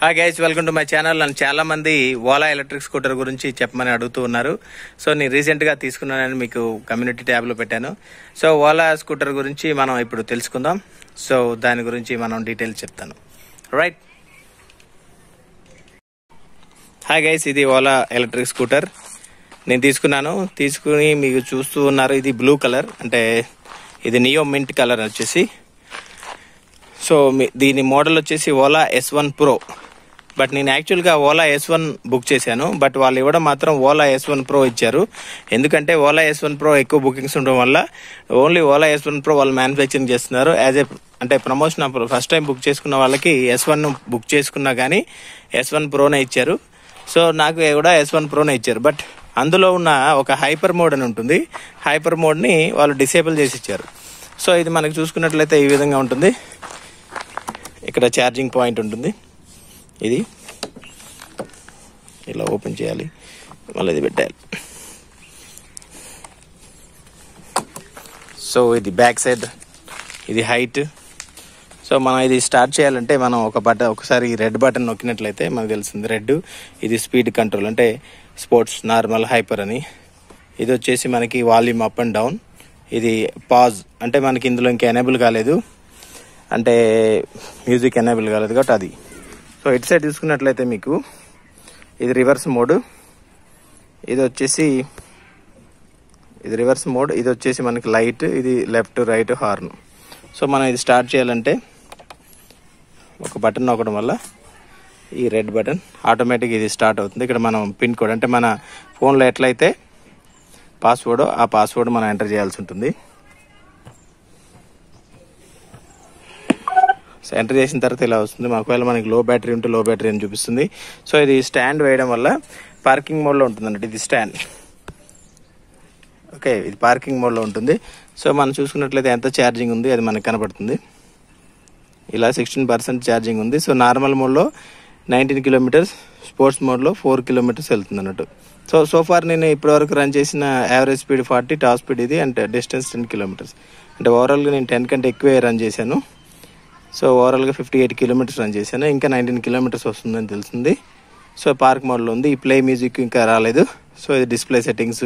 hi guys welcome to my channel నన్ను చాలా మంది ఓలా ఎలక్ట్రిక్ స్కూటర్ గురించి చెప్పమని అడుగుతూ ఉన్నారు సో నేను రీసెంట్ గా తీసుకున్నానని మీకు కమ్యూనిటీ ట్యాబ్ లో పెట్టాను సో ఓలా స్కూటర్ గురించి మనం ఇప్పుడు తెలుసుకుందాం సో దాని గురించి మనం డీటెయిల్స్ చెప్తాను రైట్ హాయ్ గైస్ ఇది ఓలా ఎలక్ట్రిక్ స్కూటర్ నేను తీసుకున్నాను తీసుకుని మీకు చూస్తూ ఉన్నారు ఇది బ్లూ కలర్ అంటే ఇది నియో మింట్ కలర్ వచ్చేసి సో మీ- దీని మోడల్ వచ్చేసి Ola S one pro but నేను యాక్చువల్గా ఓలా ఎస్ వన్ బుక్ చేశాను బట్ వాళ్ళు ఇవ్వడం మాత్రం ఓలా ఎస్ వన్ ప్రో ఇచ్చారు ఎందుకంటే ఓలా ఎస్ వన్ ప్రో ఎక్కువ బుకింగ్స్ ఉండడం వల్ల only Ola S one pro వాళ్ళు మ్యానుఫ్యాక్చరింగ్ చేస్తున్నారు యాజ్ ఏ అంటే ప్రమోషన్ అప్పుడు ఫస్ట్ టైం బుక్ చేసుకున్న వాళ్ళకి ఎస్ వన్ బుక్ చేసుకున్నా కానీ ఎస్ వన్ ప్రోనే ఇచ్చారు సో నాకు కూడా ఎస్ వన్ ప్రోనే ఇచ్చారు బట్ అందులో ఉన్న ఒక హైపర్ మోడ్ అని ఉంటుంది హైపర్ మోడ్ని వాళ్ళు డిసేబుల్ చేసి ఇచ్చారు సో ఇది మనకు చూసుకున్నట్లయితే ఈ విధంగా ఉంటుంది ఇక్కడ ఛార్జింగ్ పాయింట్ ఉంటుంది ఇది ఇలా ఓపెన్ చేయాలి మళ్ళీ ఇది పెట్టాలి సో ఇది బ్యాక్ సైడ్ ఇది హైట్ సో మనం ఇది స్టార్ట్ చేయాలంటే మనం ఒక బటన్ ఒకసారి రెడ్ బటన్ నొక్కినట్లయితే మనకు తెలుస్తుంది రెడ్ ఇది స్పీడ్ కంట్రోల్ అంటే స్పోర్ట్స్ నార్మల్ హైపర్ అని ఇది వచ్చేసి మనకి వాల్యూమ్ అప్ అండ్ డౌన్ ఇది పాజ్ అంటే మనకి ఇందులో ఇంకా ఎనేబుల్ కాలేదు అంటే మ్యూజిక్ ఎనేబుల్ కాలేదు కాబట్టి అది సో ఇటు సైడ్ చూసుకున్నట్లయితే మీకు ఇది రివర్స్ మోడ్ ఇది వచ్చేసి ఇది రివర్స్ మోడ్ ఇది వచ్చేసి మనకి లైట్ ఇది లెఫ్ట్ రైట్ హార్న్ సో మనం ఇది స్టార్ట్ చేయాలంటే ఒక బటన్ నొక్కడం వల్ల ఈ రెడ్ బటన్ ఆటోమేటిక్ ఇది స్టార్ట్ అవుతుంది ఇక్కడ మనం పిన్ కోడ్ అంటే మన ఫోన్లో ఎట్లయితే పాస్వర్డ్ ఆ పాస్వర్డ్ మనం ఎంటర్ చేయాల్సి ఉంటుంది సో ఎంటర్ చేసిన తర్వాత ఇలా వస్తుంది మా ఒకవేళ మనకి లో బ్యాటరీ ఉంటే లో బ్యాటరీ అని చూపిస్తుంది సో ఇది స్టాండ్ వేయడం వల్ల పార్కింగ్ మోడ్లో ఉంటుంది అన్నట్టు ఇది స్టాండ్ ఓకే ఇది పార్కింగ్ మోడ్లో ఉంటుంది సో మనం చూసుకున్నట్లయితే ఎంత ఛార్జింగ్ ఉంది అది మనకు కనపడుతుంది ఇలా సిక్స్టీన్ పర్సెంట్ ఛార్జింగ్ ఉంది సో నార్మల్ మోడ్లో నైన్టీన్ కిలోమీటర్స్ స్పోర్ట్స్ మోడ్లో ఫోర్ కిలోమీటర్స్ వెళ్తుంది అన్నట్టు సో సో ఫార్ నేను ఇప్పటివరకు రన్ చేసిన average speed forty top speed ఇది అంటే డిస్టెన్స్ టెన్ కిలోమీటర్స్ అంటే ఓవరాల్గా నేను టెన్ కంటే ఎక్కువే రన్ చేశాను సో ఓవరాల్గా ఫిఫ్టీ ఎయిట్ కిలోమీటర్స్ రన్ చేశాను ఇంకా నైన్టీన్ కిలోమీటర్స్ వస్తుందని తెలిసింది సో పార్క్ మోడ్లో ఉంది ఈ ప్లే మ్యూజిక్ ఇంకా రాలేదు సో ఇది డిస్ప్లే సెట్టింగ్స్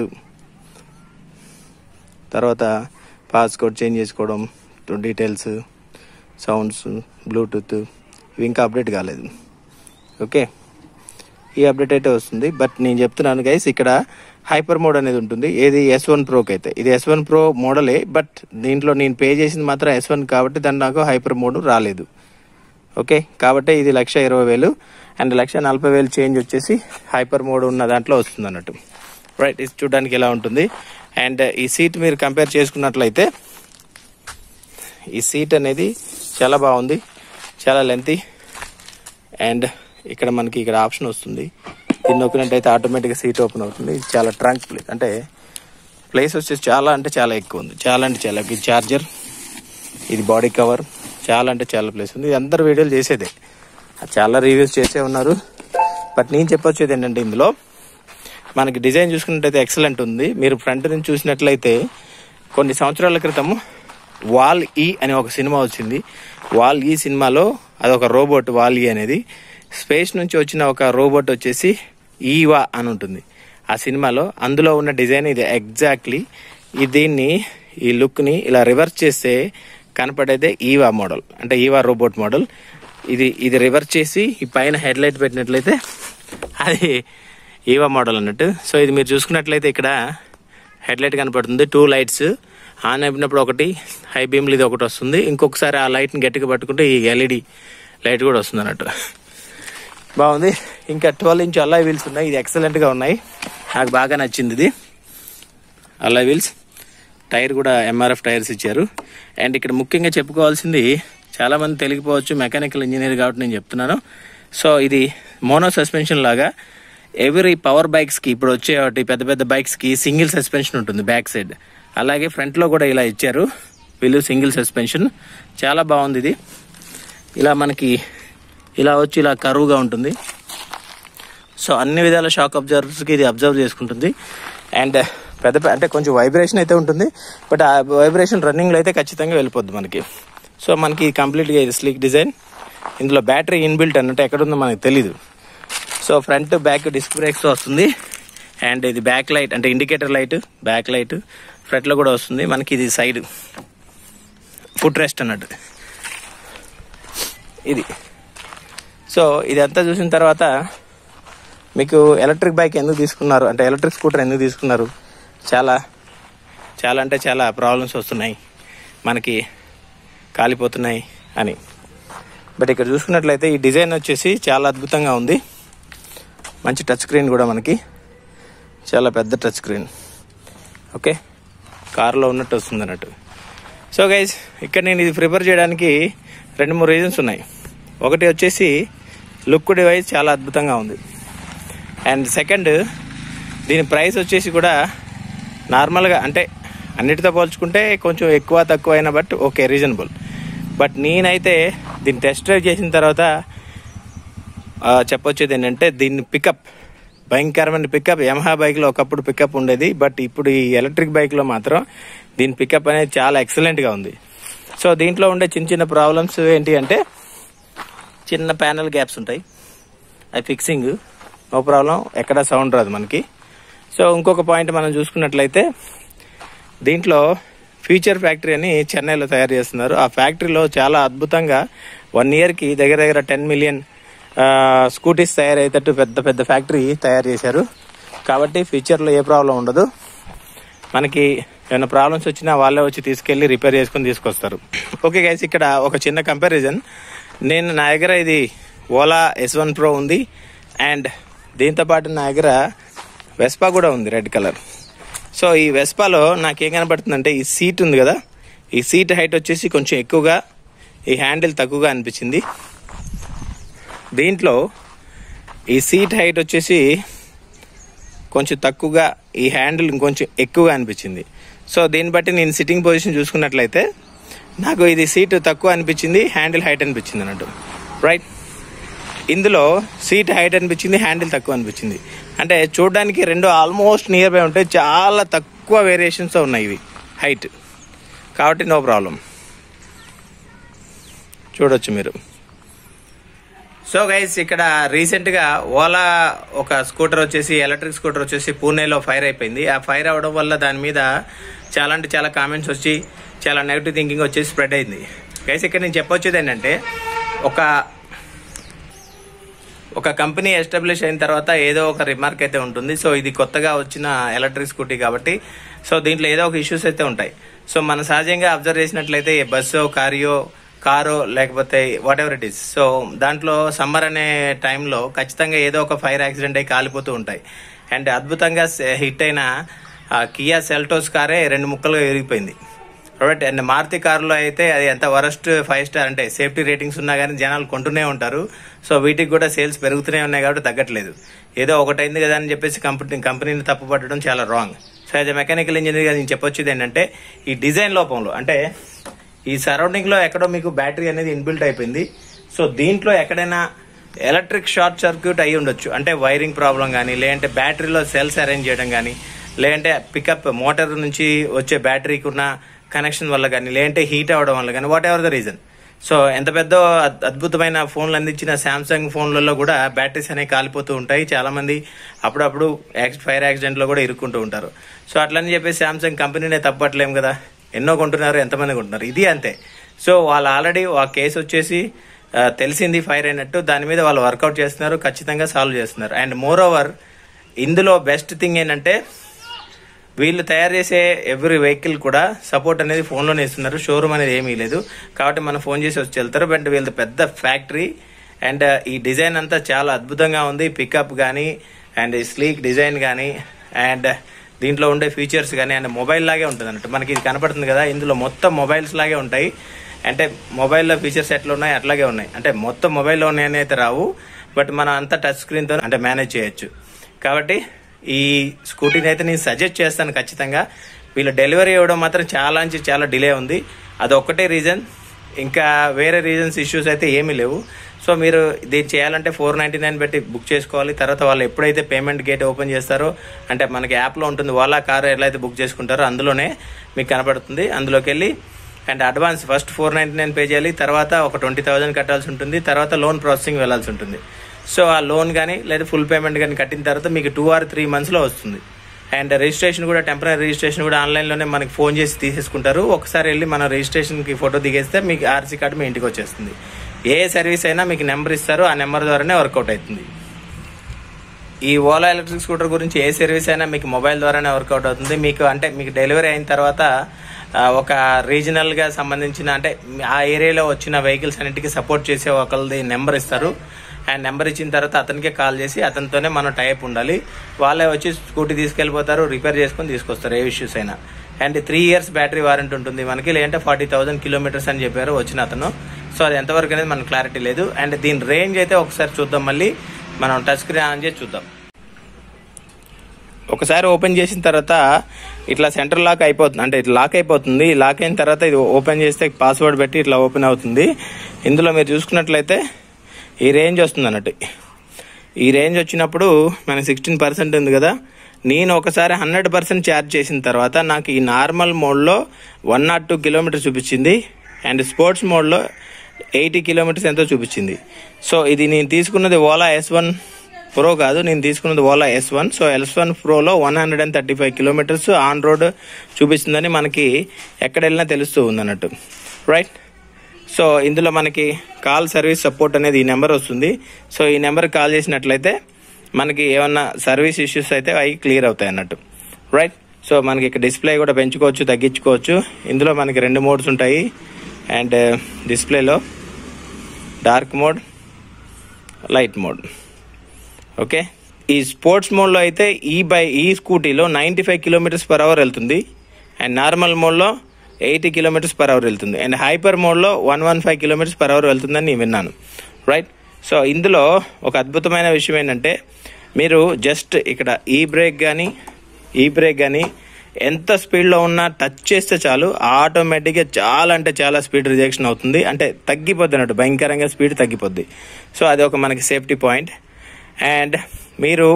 తర్వాత పాస్కోడ్ చేంజ్ చేసుకోవడం డీటెయిల్స్ సౌండ్స్ బ్లూటూత్ ఇవి ఇంకా అప్డేట్ కాలేదు ఓకే ఈ అప్డేట్ అయితే వస్తుంది బట్ నేను చెప్తున్నాను గైస్ ఇక్కడ హైపర్ మోడ్ అనేది ఉంటుంది ఏది ఎస్ వన్ ప్రోకి అయితే ఇది ఎస్ వన్ ప్రో మోడలే బట్ దీంట్లో నేను పే చేసింది మాత్రం ఎస్ వన్ కాబట్టి దాన్ని నాకు హైపర్ మోడ్ రాలేదు ఓకే కాబట్టి ఇది లక్ష ఇరవై వేలు అండ్ లక్ష నలభై వేలు చేంజ్ వచ్చేసి హైపర్ మోడ్ ఉన్న దాంట్లో వస్తుంది అన్నట్టు రైట్ ఇది చూడడానికి ఇలా ఉంటుంది అండ్ ఈ సీట్ మీరు కంపేర్ చేసుకున్నట్లయితే ఈ సీట్ అనేది చాలా బాగుంది చాలా లెంతీ అండ్ ఇక్కడ మనకి ఇక్కడ ఆప్షన్ వస్తుంది దీన్ని నొక్కినట్టయితే ఆటోమేటిక్గా సీట్ ఓపెన్ అవుతుంది ఇది చాలా ట్రంక్ ప్లేస్ అంటే ప్లేస్ వచ్చేసి చాలా అంటే చాలా ఎక్కువ ఉంది చాలా అంటే చాలా ఇది చార్జర్ ఇది బాడీ కవర్ చాలా అంటే చాలా ప్లేస్ ఉంది ఇది అందరు వీడియోలు చేసేదే చాలా రివ్యూస్ చేసే ఉన్నారు బట్ నేను చెప్పొచ్చేది ఏంటంటే ఇందులో మనకి డిజైన్ చూసుకున్నట్టయితే ఎక్సలెంట్ ఉంది మీరు ఫ్రంట్ నుంచి చూసినట్లయితే కొన్ని సంవత్సరాల క్రితం వాల్ ఈ అనే ఒక సినిమా వచ్చింది వాల్ ఈ సినిమాలో అదొక రోబోట్ వాల్ ఈ అనేది స్పేస్ నుంచి వచ్చిన ఒక రోబోట్ వచ్చేసి ఈవా అని ఉంటుంది ఆ సినిమాలో అందులో ఉన్న డిజైన్ ఇది ఎగ్జాక్ట్లీ ఈ దీన్ని ఈ లుక్ని ఇలా రివర్స్ చేస్తే కనపడేదే ఈవా మోడల్ అంటే ఈవా రోబోట్ మోడల్ ఇది ఇది రివర్స్ చేసి ఈ పైన హెడ్ లైట్ పెట్టినట్లయితే అది ఈవా మోడల్ అన్నట్టు సో ఇది మీరు చూసుకున్నట్లయితే ఇక్కడ హెడ్ లైట్ కనపడుతుంది టూ లైట్స్ ఆన్ అయినప్పుడు ఒకటి హై బీమ్లు ఇది ఒకటి వస్తుంది ఇంకొకసారి ఆ లైట్ని గట్టిగా పట్టుకుంటే ఈ ఎల్ఈడి లైట్ కూడా వస్తుంది అన్నట్టు బాగుంది ఇంకా ట్వెల్వ్ ఇంచ్ అల్లాయ్ వీల్స్ ఉన్నాయి ఇది ఎక్సలెంట్గా ఉన్నాయి నాకు బాగా నచ్చింది ఇది అల్లాయ్ వీల్స్ టైర్ కూడా ఎంఆర్ఎఫ్ టైర్స్ ఇచ్చారు అండ్ ఇక్కడ ముఖ్యంగా చెప్పుకోవాల్సింది చాలా మంది తెలియకపోవచ్చు మెకానికల్ ఇంజనీర్ కాబట్టి నేను చెప్తున్నాను సో ఇది మోనో సస్పెన్షన్ లాగా ఎవ్రీ పవర్ బైక్స్ కి ఇప్పుడు వచ్చే వాటి పెద్ద పెద్ద బైక్స్ కి సింగిల్ సస్పెన్షన్ ఉంటుంది బ్యాక్ సైడ్ అలాగే ఫ్రంట్ లో కూడా ఇలా ఇచ్చారు వీళ్ళు సింగిల్ సస్పెన్షన్ చాలా బాగుంది ఇది ఇలా మనకి ఇలా వచ్చి ఇలా కరువుగా ఉంటుంది సో అన్ని విధాల షాక్ అబ్జర్వర్స్కి ఇది అబ్జర్వ్ చేసుకుంటుంది అండ్ పెద్ద పెద్ద- అంటే కొంచెం వైబ్రేషన్ అయితే ఉంటుంది బట్ ఆ వైబ్రేషన్ రన్నింగ్లో అయితే ఖచ్చితంగా వెళ్ళిపోద్ది మనకి సో మనకి కంప్లీట్గా ఇది స్లీక్ డిజైన్ ఇందులో బ్యాటరీ ఇన్బిల్ట్ అన్నట్టు ఎక్కడుందో మనకు తెలీదు so front back disc brakes వస్తుంది అండ్ ఇది బ్యాక్ లైట్ అంటే ఇండికేటర్ లైట్ బ్యాక్ లైట్ ఫ్రంట్లో కూడా వస్తుంది మనకి ఇది సైడ్ ఫుట్ రెస్ట్ అన్నట్టు ఇది సో ఇదంతా చూసిన తర్వాత మీకు ఎలక్ట్రిక్ బైక్ ఎందుకు తీసుకున్నారు అంటే ఎలక్ట్రిక్ స్కూటర్ ఎందుకు తీసుకున్నారు చాలా చాలా అంటే చాలా ప్రాబ్లమ్స్ వస్తున్నాయి మనకి కాలిపోతున్నాయి అని బట్ ఇక్కడ చూసుకున్నట్లయితే ఈ డిజైన్ వచ్చేసి చాలా అద్భుతంగా ఉంది మంచి టచ్ స్క్రీన్ కూడా మనకి చాలా పెద్ద టచ్ స్క్రీన్ ఓకే కారులో ఉన్నట్టు వస్తుంది అన్నట్టు సో గైజ్ ఇక్కడ నేను ఇది ప్రిపేర్ చేయడానికి రెండు మూడు రీజన్స్ ఉన్నాయి ఒకటి వచ్చేసి లుక్ డివైస్ చాలా అద్భుతంగా ఉంది అండ్ సెకండ్ దీని ప్రైస్ వచ్చేసి కూడా నార్మల్గా అంటే అన్నిటితో పోల్చుకుంటే కొంచెం ఎక్కువ తక్కువ అయినా బట్ ఓకే రీజనబుల్ బట్ నేనైతే దీన్ని టెస్ట్ డ్రైవ్ చేసిన తర్వాత ఆ, చెప్పొచ్చేది ఏంటంటే దీన్ని పికప్ భయంకరమైన పికప్ యమహా బైక్లో ఒకప్పుడు పికప్ ఉండేది బట్ ఇప్పుడు ఈ ఎలక్ట్రిక్ బైక్లో మాత్రం దీని పికప్ అనేది చాలా ఎక్సలెంట్గా ఉంది సో దీంట్లో ఉండే చిన్న చిన్న ప్రాబ్లమ్స్ ఏంటి అంటే చిన్న ప్యానల్ గ్యాప్స్ ఉంటాయి అవి ఫిక్సింగ్ నో ప్రాబ్లం ఎక్కడ సౌండ్ రాదు మనకి సో ఇంకొక పాయింట్ మనం చూసుకున్నట్లయితే దీంట్లో ఫ్యూచర్ ఫ్యాక్టరీ అని చెన్నైలో తయారు చేస్తున్నారు ఆ ఫ్యాక్టరీలో చాలా అద్భుతంగా వన్ ఇయర్కి దగ్గర దగ్గర టెన్ మిలియన్ స్కూటీస్ తయారయ్యేటట్టు పెద్ద పెద్ద ఫ్యాక్టరీ తయారు చేశారు కాబట్టి ఫ్యూచర్లో ఏ ప్రాబ్లం ఉండదు మనకి ఏమైనా ప్రాబ్లమ్స్ వచ్చినా వాళ్ళే వచ్చి తీసుకెళ్లి రిపేర్ చేసుకుని తీసుకొస్తారు ఓకే గైస్ ఇక్కడ ఒక చిన్న కంపారిజన్ నేను నా దగ్గర ఇది ఓలా ఎస్ వన్ ప్రో ఉంది అండ్ దీంతో పాటు నా దగ్గర వెస్పా కూడా ఉంది రెడ్ కలర్ సో ఈ వెస్పాలో నాకేం కనపడుతుందంటే ఈ సీట్ ఉంది కదా ఈ సీట్ హైట్ వచ్చేసి కొంచెం ఎక్కువగా ఈ హ్యాండిల్ తక్కువగా అనిపించింది దీంట్లో ఈ సీట్ హైట్ వచ్చేసి కొంచెం తక్కువగా ఈ హ్యాండిల్ ఇంకొంచెం ఎక్కువగా అనిపించింది సో దీన్ని బట్టి నేను సిట్టింగ్ పొజిషన్ చూసుకున్నట్లయితే నాకు ఇది సీట్ తక్కువ అనిపించింది హ్యాండిల్ హైట్ అనిపించింది అన్నట్టు రైట్ ఇందులో సీట్ హైట్ అనిపించింది హ్యాండిల్ తక్కువ అనిపించింది అంటే చూడడానికి రెండు ఆల్మోస్ట్ నియర్ బై ఉంటాయి చాలా తక్కువ వేరియేషన్స్ ఉన్నాయి ఇవి హైట్ కాబట్టి నో ప్రాబ్లం చూడొచ్చు మీరు సో గైస్ ఇక్కడ రీసెంట్ గా ఓలా ఒక స్కూటర్ వచ్చేసి ఎలక్ట్రిక్ స్కూటర్ వచ్చేసి పూణేలో ఫైర్ అయిపోయింది ఆ ఫైర్ అవడం వల్ల దాని మీద చాలా అంటే చాలా కామెంట్స్ వచ్చి చాలా నెగిటివ్ థింకింగ్ వచ్చేసి స్ప్రెడ్ అయింది గైస్ ఇక్కడ నేను చెప్పొచ్చేది ఏంటంటే ఒక ఒక కంపెనీ ఎస్టాబ్లిష్ అయిన తర్వాత ఏదో ఒక రిమార్క్ అయితే ఉంటుంది సో ఇది కొత్తగా వచ్చిన ఎలక్ట్రిక్ స్కూటీ కాబట్టి సో దీంట్లో ఏదో ఒక ఇష్యూస్ అయితే ఉంటాయి సో మన సహజంగా అబ్జర్వ్ చేసినట్లయితే ఏ బస్సో కారియో కారో లేకపోతే whatever it is so దాంట్లో సమ్మర్ అనే టైంలో ఖచ్చితంగా ఏదో ఒక ఫైర్ యాక్సిడెంట్ అయి కాలిపోతూ ఉంటాయి అండ్ అద్భుతంగా హిట్ అయిన ఆ కియా సెల్టోస్ కారే రెండు ముక్కలుగా విరిగిపోయింది రైట్ అండ్ మారుతి కారులో అయితే అది ఎంత వరస్ట్ ఫైవ్ స్టార్ అంటే సేఫ్టీ రేటింగ్స్ ఉన్నా కానీ జనాలు కొంటూనే ఉంటారు సో వీటికి కూడా సేల్స్ పెరుగుతూనే ఉన్నాయి కాబట్టి తగ్గట్లేదు ఏదో ఒకటైంది కదా అని చెప్పేసి కంపెనీ కంపెనీని తప్పుపట్టడం చాలా wrong so as mechanical engineer నేను చెప్పొచ్చేది ఏంటంటే ఈ డిజైన్ లోపంలో అంటే ఈ సరౌండింగ్ లో ఎక్కడో మీకు బ్యాటరీ అనేది ఇన్బిల్ట్ అయిపోయింది సో దీంట్లో ఎక్కడైనా ఎలక్ట్రిక్ షార్ట్ సర్క్యూట్ అయి ఉండొచ్చు అంటే వైరింగ్ ప్రాబ్లం కానీ లేదంటే బ్యాటరీలో సెల్స్ అరేంజ్ చేయడం కానీ లేదంటే పికప్ మోటార్ నుంచి వచ్చే బ్యాటరీకి ఉన్న కనెక్షన్ వల్ల కానీ లేదంటే హీట్ అవ్వడం వల్ల కానీ whatever the reason so ఎంత పెద్ద అద్- అద్భుతమైన ఫోన్లు అందించిన శాంసంగ్ ఫోన్లలో కూడా బ్యాటరీస్ అనేవి కాలిపోతూ ఉంటాయి చాలా మంది అప్పుడప్పుడు యాక్సి- ఫైర్ యాక్సిడెంట్ లో కూడా ఇరుక్కుంటూ ఉంటారు సో అట్లని చెప్పేసి శాంసంగ్ కంపెనీనే తప్పట్లేం కదా ఎన్నో కొంటున్నారు ఎంతమంది కొంటున్నారు ఇది అంతే సో వాళ్ళు ఆల్రెడీ ఆ కేసు వచ్చేసి ఆ, తెలిసింది ఫైర్ అయినట్టు దాని మీద వాళ్ళు వర్కౌట్ చేస్తున్నారు ఖచ్చితంగా సాల్వ్ చేస్తున్నారు అండ్ మోర్ ఓవర్ ఇందులో బెస్ట్ థింగ్ ఏంటంటే వీళ్ళు తయారు చేసే ఎవ్రీ వెహికల్ కూడా సపోర్ట్ అనేది ఫోన్లోనే ఇస్తున్నారు షోరూమ్ అనేది ఏమీ లేదు కాబట్టి మనం ఫోన్ చేసి వచ్చి వెళ్తారు బట్ వీళ్ళది పెద్ద ఫ్యాక్టరీ అండ్ ఈ డిజైన్ అంతా చాలా అద్భుతంగా ఉంది పికప్ కానీ అండ్ స్లీక్ డిజైన్ కానీ అండ్ దీంట్లో ఉండే ఫీచర్స్ కానీ అండ్ మొబైల్ లాగే ఉంటుంది అన్నట్టు మనకి ఇది కనపడుతుంది కదా ఇందులో మొత్తం మొబైల్స్ లాగే ఉంటాయి అంటే మొబైల్లో ఫీచర్స్ ఎట్లా ఉన్నాయి అట్లాగే ఉన్నాయి అంటే మొత్తం మొబైల్లో ఉన్నాయని అయితే రావు బట్ మనం అంతా టచ్ స్క్రీన్తో అంటే మేనేజ్ చేయొచ్చు కాబట్టి ఈ స్కూటీని అయితే నేను సజెస్ట్ చేస్తాను ఖచ్చితంగా వీళ్ళు డెలివరీ ఇవ్వడం మాత్రం చాలా నుంచి చాలా డిలే ఉంది అది ఒక్కటే రీజన్ ఇంకా వేరే రీజన్స్ ఇష్యూస్ అయితే ఏమీ లేవు సో మీరు దీన్ని చేయాలంటే ఫోర్ నైంటీ నైన్ పెట్టి బుక్ చేసుకోవాలి తర్వాత వాళ్ళు ఎప్పుడైతే పేమెంట్ గేట్ ఓపెన్ చేస్తారో అంటే మనకి యాప్లో ఉంటుంది వాళ్ళ కార్ ఎలా అయితే బుక్ చేసుకుంటారో అందులోనే మీకు కనపడుతుంది అందులోకి వెళ్ళి and advance first four ninety nine pay చేయాలి తర్వాత ఒక ట్వంటీ థౌసండ్ కట్టాల్సి ఉంటుంది తర్వాత లోన్ ప్రాసెసింగ్ వెళ్ళాల్సి ఉంటుంది సో ఆ లోన్ కానీ లేదా ఫుల్ పేమెంట్ కానీ కట్టిన తర్వాత మీకు టూ ఆర్ త్రీ మంత్స్లో వస్తుంది అండ్ రిజిస్ట్రేషన్ కూడా టెంపరీ రిజిస్ట్రేషన్ కూడా ఆన్లైన్లోనే మనకి ఫోన్ చేసి తీసేసుకుంటారు ఒకసారి వెళ్ళి మనం రిజిస్ట్రేషన్కి ఫోటో దిగేస్తే మీకు ఆర్సీ కార్డు మీ ఇంటికి వచ్చేస్తుంది ఏ సర్వీస్ అయినా మీకు నెంబర్ ఇస్తారు ఆ నెంబర్ ద్వారానే వర్కౌట్ అవుతుంది ఈ ఓలా ఎలక్ట్రిక్ స్కూటర్ గురించి ఏ సర్వీస్ అయినా మీకు మొబైల్ ద్వారానే వర్కౌట్ అవుతుంది మీకు అంటే మీకు డెలివరీ అయిన తర్వాత ఆ, ఒక రీజనల్గా సంబంధించిన అంటే ఆ ఏరియాలో వచ్చిన వెహికల్స్ అన్నిటికీ సపోర్ట్ చేసే ఒకళ్ళది నెంబర్ ఇస్తారు ఆ నెంబర్ ఇచ్చిన తర్వాత అతనికే కాల్ చేసి అతనితోనే మనం టైప్ ఉండాలి వాళ్ళే వచ్చి స్కూటీ తీసుకెళ్ళిపోతారు రిపేర్ చేసుకొని తీసుకొస్తారు ఏ ఇష్యూస్ అయినా and three years battery warranty ఉంటుంది మనకి లేదంటే ఫార్టీ థౌసండ్ కిలోమీటర్స్ అని చెప్పారు వచ్చిన అతను సో అది ఎంతవరకు అనేది మనకు క్లారిటీ లేదు అండ్ దీని రేంజ్ అయితే ఒకసారి చూద్దాం మళ్ళీ మనం టచ్ స్క్రీన్ ఆన్ చేసి చూద్దాం ఒకసారి ఓపెన్ చేసిన తర్వాత ఇట్లా సెంటర్ లాక్ అయిపోతుంది అంటే ఇట్లా లాక్ అయిపోతుంది లాక్ అయిన తర్వాత ఇది ఓపెన్ చేస్తే పాస్వర్డ్ పెట్టి ఇట్లా ఓపెన్ అవుతుంది ఇందులో మీరు చూసుకున్నట్లయితే ఈ రేంజ్ వస్తుంది అన్నట్టు ఈ రేంజ్ వచ్చినప్పుడు మన సిక్స్టీన్ పర్సెంట్ ఉంది కదా నేను ఒకసారి హండ్రెడ్ పర్సెంట్ ఛార్జ్ చేసిన తర్వాత నాకు ఈ నార్మల్ మోడ్లో వన్ నాట్ టూ కిలోమీటర్స్ చూపించింది అండ్ స్పోర్ట్స్ మోడ్లో ఎయిటీ కిలోమీటర్స్ ఎంతో చూపించింది సో ఇది నేను తీసుకున్నది ఓలా ఎస్ వన్ ప్రో కాదు నేను తీసుకున్నది Ola S one so S one ప్రోలో one hundred and thirty five kilometres on road చూపిస్తుందని మనకి ఎక్కడ వెళ్ళినా తెలుస్తూ ఉంది అన్నట్టు రైట్ సో ఇందులో మనకి కాల్ సర్వీస్ సపోర్ట్ అనేది ఈ నెంబర్ వస్తుంది సో ఈ నెంబర్ కాల్ చేసినట్లయితే మనకి ఏమన్నా సర్వీస్ ఇష్యూస్ అయితే అవి క్లియర్ అవుతాయి అన్నట్టు రైట్ సో మనకి ఇక్కడ డిస్ప్లే కూడా పెంచుకోవచ్చు తగ్గించుకోవచ్చు ఇందులో మనకి రెండు మోడ్స్ ఉంటాయి అండ్ డిస్ప్లేలో dark mode light mode okay ఈ స్పోర్ట్స్ మోడ్లో అయితే ఈ బై ఈ స్కూటీలో ninety five kilometres per hour వెళ్తుంది అండ్ నార్మల్ మోడ్లో ఎయిటీ కిలోమీటర్స్ పర్ అవర్ వెళ్తుంది అండ్ హైపర్ మోడ్లో one one five kilometres per hour వెళ్తుందని నేను విన్నాను రైట్ సో ఇందులో ఒక అద్భుతమైన విషయం ఏంటంటే మీరు జస్ట్ ఇక్కడ ఈ బ్రేక్ కానీ ఈ బ్రేక్ కానీ ఎంత స్పీడ్లో ఉన్నా టచ్ చేస్తే చాలు ఆటోమేటిక్గా చాలా అంటే చాలా స్పీడ్ రిజెక్షన్ అవుతుంది అంటే తగ్గిపోద్ది అన్నట్టు భయంకరంగా స్పీడ్ తగ్గిపోద్ది సో అది ఒక మనకి సేఫ్టీ పాయింట్ అండ్ మీరు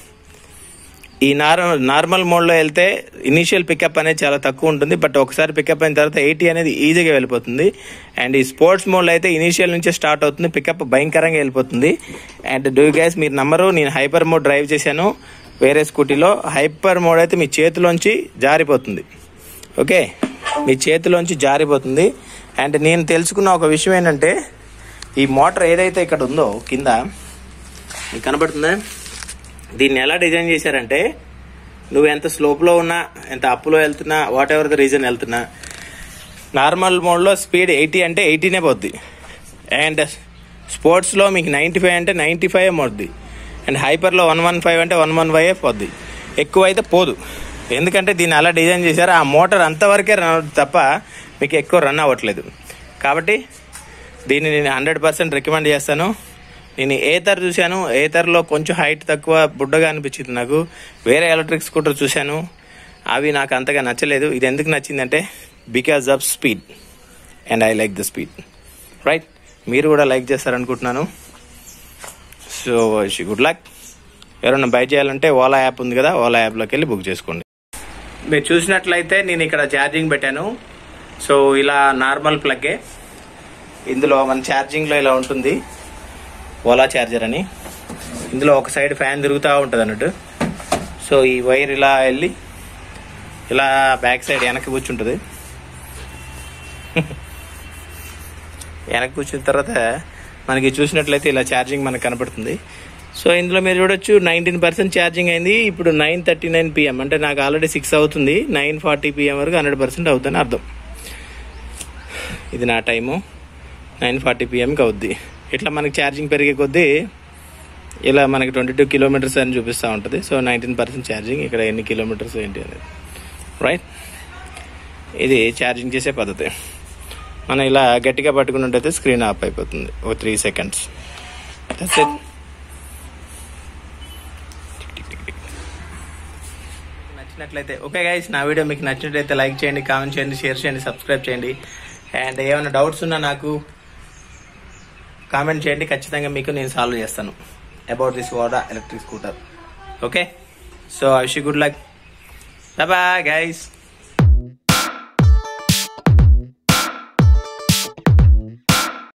ఈ నార్మల్ నార్మల్ మోడ్లో వెళ్తే ఇనీషియల్ పికప్ అనేది చాలా తక్కువ ఉంటుంది బట్ ఒకసారి పికప్ అయిన తర్వాత ఎయిటీ అనేది ఈజీగా వెళ్ళిపోతుంది అండ్ ఈ స్పోర్ట్స్ మోడ్లో అయితే ఇనీషియల్ నుంచే స్టార్ట్ అవుతుంది పికప్ భయంకరంగా వెళ్ళిపోతుంది అండ్ డూ గ్యాస్ మీరు నమ్మరు నేను హైపర్ మోడ్ డ్రైవ్ చేశాను వేరే స్కూటీలో హైపర్ మోడ్ అయితే మీ చేతిలోంచి జారిపోతుంది ఓకే మీ చేతిలోంచి జారిపోతుంది అండ్ నేను తెలుసుకున్న ఒక విషయం ఏంటంటే ఈ మోటార్ ఏదైతే ఇక్కడ ఉందో కింద మీకు కనబడుతుందా దీన్ని ఎలా డిజైన్ చేశారంటే నువ్వు ఎంత స్లోప్లో ఉన్నా ఎంత అప్లో వెళ్తున్నా వాట్ ఎవర్ ద రీజన్ వెళ్తున్నా నార్మల్ మోడ్లో స్పీడ్ ఎయిటీ అంటే ఎయిటీనే పోద్ది అండ్ స్పోర్ట్స్లో మీకు నైంటీ ఫైవ్ అంటే నైంటీ ఫైవ్ పోద్ది అండ్ హైపర్లో వన్ వన్ ఫైవ్ అంటే వన్ వన్ ఫైవ్ పోద్ది ఎక్కువ అయితే పోదు ఎందుకంటే దీన్ని అలా డిజైన్ చేశారు ఆ మోటార్ అంతవరకే రన్ అవుతుంది తప్ప మీకు ఎక్కువ రన్ అవ్వట్లేదు కాబట్టి దీన్ని నేను హండ్రెడ్ పర్సెంట్ రికమెండ్ చేస్తాను నేను ఏతర్ చూశాను ఏతర్లో కొంచెం హైట్ తక్కువ బుడ్డగా అనిపించింది నాకు వేరే ఎలక్ట్రిక్ స్కూటర్ చూశాను అవి నాకు అంతగా నచ్చలేదు ఇది ఎందుకు నచ్చిందంటే because of speed and I like the speed right మీరు కూడా లైక్ చేస్తారనుకుంటున్నాను సో గుడ్ లక్ ఎవరైనా బై చేయాలంటే ఓలా యాప్ ఉంది కదా ఓలా యాప్లోకి వెళ్ళి బుక్ చేసుకోండి మీరు చూసినట్లయితే నేను ఇక్కడ ఛార్జింగ్ పెట్టాను సో ఇలా నార్మల్ ప్లగ్గే ఇందులో మన ఛార్జింగ్లో ఇలా ఉంటుంది ఓలా ఛార్జర్ అని ఇందులో ఒక సైడ్ ఫ్యాన్ తిరుగుతూ ఉంటుంది అన్నట్టు సో ఈ వైర్ ఇలా వెళ్ళి ఇలా బ్యాక్ సైడ్ వెనక్కి కూర్చుంటుంది వెనక్కి కూర్చున్న తర్వాత మనకి చూసినట్లయితే ఇలా ఛార్జింగ్ మనకు కనపడుతుంది సో ఇందులో మీరు చూడొచ్చు నైన్టీన్ పర్సెంట్ ఛార్జింగ్ అయింది ఇప్పుడు నైన్ థర్టీ నైన్ పిఎం అంటే నాకు ఆల్రెడీ సిక్స్ అవుతుంది నైన్ ఫార్టీ పిఎం వరకు హండ్రెడ్ పర్సెంట్ అవుతుందని అర్థం ఇది నా టైము నైన్ ఫార్టీ పిఎంకి అవుద్ది ఇట్లా మనకి ఛార్జింగ్ పెరిగే కొద్దీ ఇలా మనకి ట్వంటీ టూ కిలోమీటర్స్ అని చూపిస్తూ ఉంటుంది సో నైన్టీన్ పర్సెంట్ ఛార్జింగ్ ఇక్కడ ఎన్ని కిలోమీటర్స్ ఏంటి అనేది రైట్ ఇది ఛార్జింగ్ చేసే పద్ధతి మనం ఇలా గట్టిగా పట్టుకున్నట్టయితే స్క్రీన్ ఆఫ్ అయిపోతుంది oh three seconds that's it నచ్చినట్లయితే ఓకే గైస్ నా వీడియో మీకు నచ్చినట్లయితే లైక్ చేయండి కామెంట్ చేయండి షేర్ చేయండి సబ్స్క్రైబ్ చేయండి అండ్ ఏమైనా డౌట్స్ ఉన్నా నాకు కామెంట్ చేయండి ఖచ్చితంగా మీకు నేను సాల్వ్ చేస్తాను అబౌట్ దిస్ వాడా electric scooter okay so I she good luck bye guys